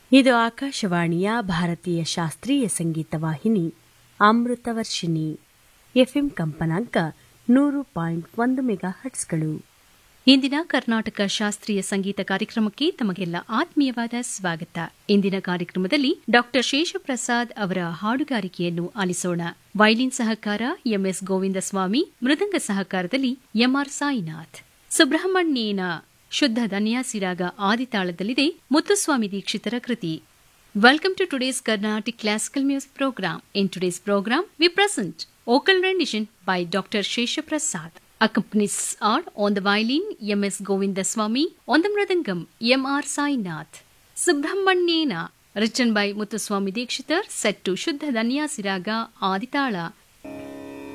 ಇದು ಆಕಾಶವಾಣಿಯ ಭಾರತೀಯ ಶಾಸ್ತ್ರೀಯ ಸಂಗೀತ ವಾಹಿನಿ ಅಮೃತವರ್ಷಿಣಿ ಎಫ್ಎಂ ಕಂಪನಾಂಕ ನೂರು ಪಾಯಿಂಟ್ ಒಂದು ಮೆಗಾ ಹಟ್ಸ್ಗಳು ಇಂದಿನ ಕರ್ನಾಟಕ ಶಾಸ್ತ್ರೀಯ ಸಂಗೀತ ಕಾರ್ಯಕ್ರಮಕ್ಕೆ ತಮಗೆಲ್ಲ ಆತ್ಮೀಯವಾದ ಸ್ವಾಗತ ಇಂದಿನ ಕಾರ್ಯಕ್ರಮದಲ್ಲಿ ಡಾಕ್ಟರ್ ಶೇಷಪ್ರಸಾದ್ ಅವರ ಹಾಡುಗಾರಿಕೆಯನ್ನು ಆಲಿಸೋಣ ವೈಲಿನ್ ಸಹಕಾರ ಎಂಎಸ್ ಗೋವಿಂದಸ್ವಾಮಿ ಮೃದಂಗ ಸಹಕಾರದಲ್ಲಿ ಎಂಆರ್ ಸಾಯಿನಾಥ್ ಸುಬ್ರಹ್ಮಣ್ಯೇನ ಶುದ್ಧ ಧನ್ಯಾಸಿರಾಗ ಆದಿತಾಳದಲ್ಲಿದೆ ಮುತ್ತುಸ್ವಾಮಿ ದೀಕ್ಷಿತರ ಕೃತಿ Welcome to today's Carnatic Classical Music Program. In today's program, we present vocal rendition by Dr. Shesha Prasad. Accompanies are on the violin M.S. Govindaswamy, on the mridangam M.R. Sainath. Subramanyena, written by Muthuswami Dikshitar, set to Shuddha Danya Siraga Aditala